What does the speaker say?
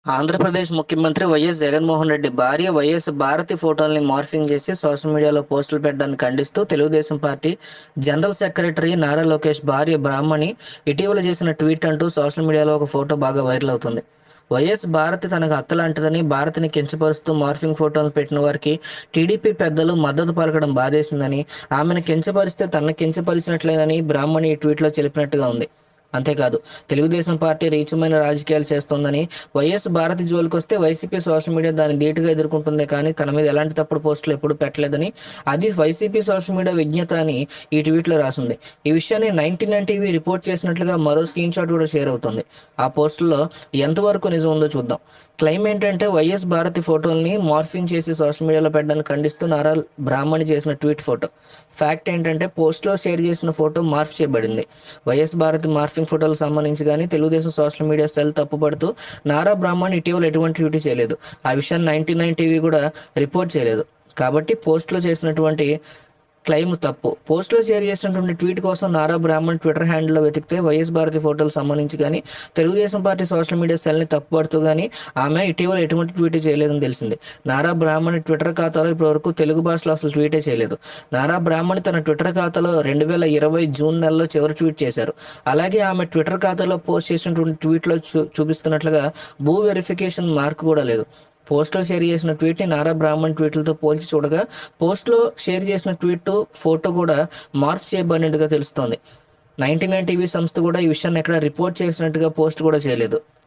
ఆంధ్రప్రదేశ్ ముఖ్యమంత్రి వైఎస్ జగన్మోహన్ రెడ్డి భార్య వైఎస్ భారతి ఫోటోల్ని మార్ఫింగ్ చేసి సోషల్ మీడియాలో పోస్టులు పెట్టడాన్ని ఖండిస్తూ Telugu Desam party general secretary Nara Lokesh భార్య బ్రాహ్మణి ఇటీవల చేసిన ట్వీట్ అంటూ సోషల్ మీడియాలో ఒక ఫోటో బాగా వైరల్ అవుతుంది వైఎస్ భారతి తనకు అక్కలాంటిదని భారతిని కించపరుస్తూ మార్ఫింగ్ ఫోటోలు పెట్టిన వారికి టీడీపీ పెద్దలు మద్దతు పలకడం బాధేసిందని ఆమెను కించపరిస్తే తనను కించపరిచినట్లేనని బ్రాహ్మణి ఈ ట్వీట్లో తెలిపినట్టుగా ఉంది అంతేకాదు తెలుగుదేశం పార్టీ రీచమైన రాజకీయాలు చేస్తోందని వైఎస్ భారతి జోలికి వస్తే వైసీపీ సోషల్ మీడియా దాన్ని ధీటుగా ఎదుర్కొంటుంది కానీ తన మీద ఎలాంటి తప్పుడు పోస్టులు ఎప్పుడు పెట్టలేదని అది వైసీపీ సోషల్ మీడియా విజ్ఞత అని ఈ ట్వీట్లో రాసింది ఈ విషయాన్ని నైన్టీ నైన్ టీవీ రిపోర్ట్ చేసినట్లుగా మరో స్క్రీన్ షాట్ కూడా షేర్ అవుతుంది ఆ పోస్టులో ఎంతవరకు నిజం ఉందో చూద్దాం క్లెయిమ్ ఏంటంటే వైఎస్ భారతి ఫోటోల్ని మార్ఫింగ్ చేసి సోషల్ మీడియాలో పెట్టడానికి ఖండిస్తూ నారా బ్రాహ్మణి చేసిన ట్వీట్ ఫోటో ఫ్యాక్ట్ ఏంటంటే పోస్ట్లో షేర్ చేసిన ఫోటో మార్ఫ్ చేయబడింది వైఎస్ భారతి మార్ఫింగ్ ఫోటోలకు సంబంధించి కానీ తెలుగుదేశం సోషల్ మీడియా సెల్ తప్పుపడుతూ నారా బ్రాహ్మణ్ ఇటీవల ఎటువంటి ట్వీట్ చేయలేదు ఆ విషయాన్ని నైన్టీ నైన్ టీవీ కూడా రిపోర్ట్ చేయలేదు కాబట్టి పోస్ట్లో చేసినటువంటి క్లెయిమ్ తప్పు పోస్ట్లో షేర్ చేసినటువంటి ట్వీట్ కోసం నారా బ్రాహ్మణ్ ట్విట్టర్ హ్యాండిల్లో వెతికితే వైఎస్ భారతి ఫోటోలు సంబంధించి కానీ తెలుగుదేశం పార్టీ సోషల్ మీడియా సెల్ని తప్పుపడుతూ కానీ ఆమె ఇటీవల ఎటువంటి ట్వీట్ చేయలేదని తెలిసింది నారా బ్రాహ్మణ్ ట్విట్టర్ ఖాతాలో ఇప్పటివరకు తెలుగు భాషలో అసలు ట్వీటే చేయలేదు నారా బ్రాహ్మణ్ తన ట్విట్టర్ ఖాతాలో రెండు వేల ఇరవై జూన్ నెలలో చివరి ట్వీట్ చేశారు అలాగే ఆమె ట్విట్టర్ ఖాతాలో పోస్ట్ చేసినటువంటి ట్వీట్లో చూ చూపిస్తున్నట్లుగా భూ వెరిఫికేషన్ మార్క్ కూడా లేదు పోస్ట్లో షేర్ చేసిన ట్వీట్ని నారా బ్రాహ్మణ్ ట్వీట్లతో పోల్చి చూడగా పోస్ట్లో షేర్ చేసిన ట్వీట్ ఫోటో కూడా మార్ఫ్ చేయబడినట్టుగా తెలుస్తోంది నైన్టీ నైన్ టీవీ సంస్థ కూడా ఈ విషయాన్ని ఎక్కడ రిపోర్ట్ చేసినట్టుగా పోస్ట్ కూడా చేయలేదు